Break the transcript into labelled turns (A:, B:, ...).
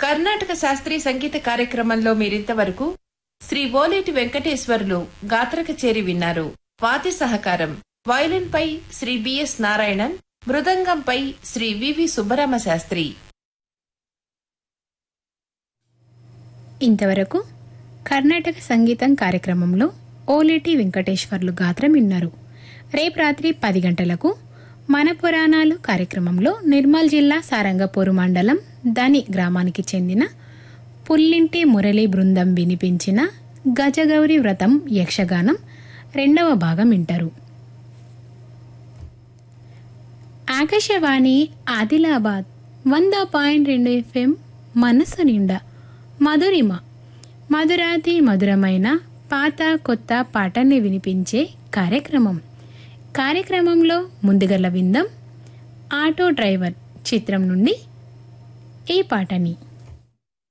A: కర్ణాటక శాస్త్రీయ సంగీత కార్యక్రమంలో మీరింతవరకు శ్రీ ఓలేటి వెంకటేశ్వర్లు గాత్ర కచేరి విన్నారు వాద్య సహకారం వయలిన్ పై శ్రీ బిఎస్ నారాయణన్ మృదంగంపై శ్రీ వివి సుబ్బరామ శాస్త్రి
B: ఇంతవరకు కర్ణాటక సంగీతం కార్యక్రమంలో ఓలేటి వెంకటేశ్వర్లు గాత్రం విన్నారు రేపు రాత్రి పది గంటలకు మన పురాణాలు కార్యక్రమంలో నిర్మల్ జిల్లా సారంగపూరు మండలం దని గ్రామానికి చెందిన పుల్లింటి మురళి బృందం వినిపించిన గజగౌరి వ్రతం యక్షగానం రెండవ భాగం వింటారు ఆకాశవాణి ఆదిలాబాద్ వంద పాయింట్ రెండు ఎఫ్ఎం మనసు నిండా మధురిమ మధురాతి మధురమైన పాత కొత్త పాటల్ని వినిపించే కార్యక్రమం కార్యక్రమంలో ముందుగల విందం ఆటో డ్రైవర్ చిత్రం నుండి ఈ పాటని